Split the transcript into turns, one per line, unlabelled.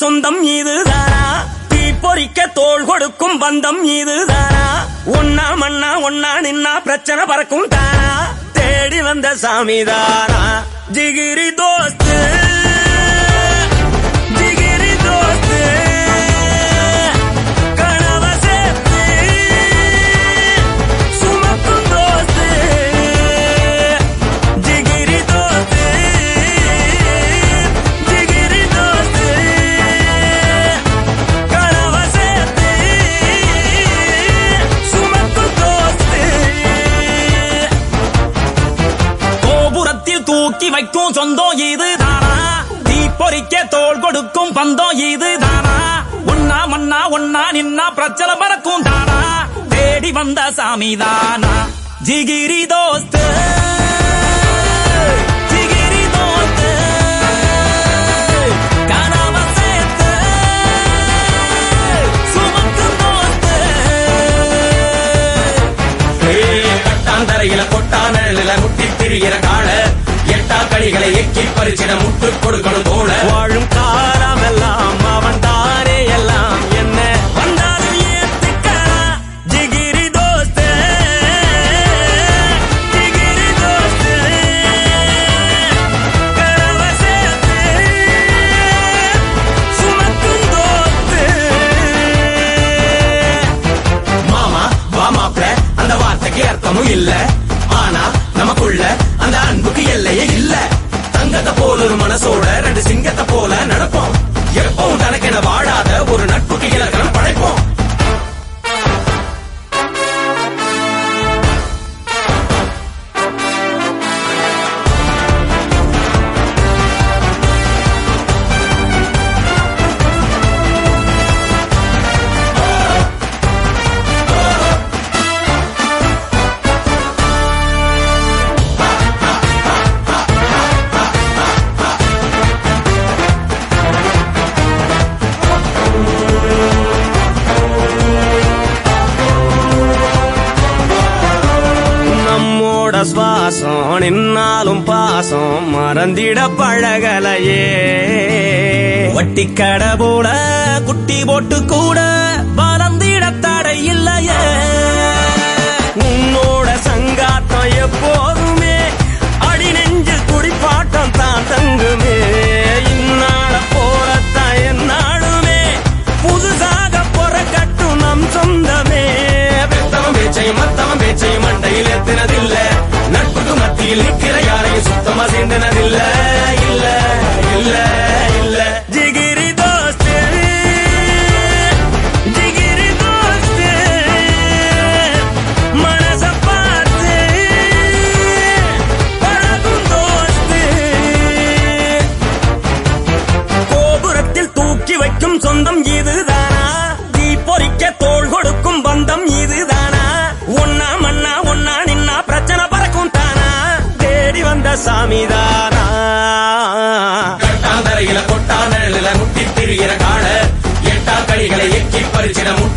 சொந்தம் இதுதானா தீ பொறிக்க தோள் கொடுக்கும் பந்தம் இதுதானா ஒன்னா மண்ணா ஒன்னா நின்னா பிரச்சனை பறக்கும் தானா தேடி வந்த சாமிதானா ஜிகிரி தோஸ்து ஜிகிரி தோஸ்து கனவ சேர்த்து சுமக்கும் தோஸ்து ஜிகிரி தோஸ்து ஜிகிரி தோஸ்து கனவ சேர்த்து சுமக்கும் தோஸ்து கோபுரத்தில் தூக்கி வைக்கும் சொந்தம் இதுதானா தீ பொறிக்க தோள் கொடுக்கும் பந்தம் இதுதானா ஒன்னா மண்ணா ஒன்னா நின்னா பிரச்சனை பறக்கும் தானா தேடி வந்த சாமி தானா ஜிகிரி தோஸ்து ஜிகிரி தோஸ்து கனவ சேர்த்து சுமக்கும் தோஸ்து
கட்டாந்தரையில கொட்டானல முட்டி திரிகிற கால எட்டா கழிகளை எக்கி பறிச்சிட முட்டு கொடுக்கணும் தோழ
வாழும் காலமெல்லாம் அவன் தானே எல்லாம் என்ன வந்தாலும் ஏத்துக்கலாம் ஜிகிரி தோஸ்து ஜிகிரி தோஸ்து கனவ சேர்த்து சுமக்கும் தோஸ்து
மாமா வா மாப்ள அந்த வார்த்தைக்கு அர்த்தமும் இல்ல ஆனா நமக்குள்ள அந்த அன்புக்கு எல்லையே இல்ல தங்கத்தை போல ஒரு மனசோட ரெண்டு சிங்கத்தை போல நடப்போம் எப்பவும் தனக்கென வாழாத ஒரு நட்புக்கு இலக்கணம் படைப்போம்
நம்மோட சுவாசம் நின்னாலும் பாசம் மறந்திட பழகலையே வட்டி கடை போல குட்டி போட்டு கூட வளர்ந்திட தடை இல்லையே உன்னோட சங்காத்தம் எப்போதுமே அடி நெஞ்சில் குடிப்பாட்டம் தான் தங்குமே இந்நாட போறத்தான் என்னாடுமே புதுசாக பொறக்கட்டும் நம் சொந்தமே
பெத்தவன் பேச்சையும் மத்தவன் பேச்சையும் மண்டையில் எத்தினதில்ல நட்புக்கு மத்தியில் நிக்கிற யாரையும் சுத்தமா சேர்ந்தனதில்ல இல்ல இல்ல இல்ல
ஜிகிரி தோஸ்து ஜிகிரி தோஸ்து மனச பார்த்து பழகும் தோஸ்து கோபுரத்தில் தூக்கி வைக்கும் சொந்தம் இதுதானா தீ பொறிக்க தோள் கொடுக்கும் பந்தம் இதுதானா ஒன்னா மண்ணா ஒன்னா நின்னா பிரச்சனை பறக்கும் தானா தேடி வந்த சாமிதானா
கட்டாந்தரையில கொட்டானல முட்டி திரிகிற கால எட்டா கழிகளை எக்கி பறிச்சிட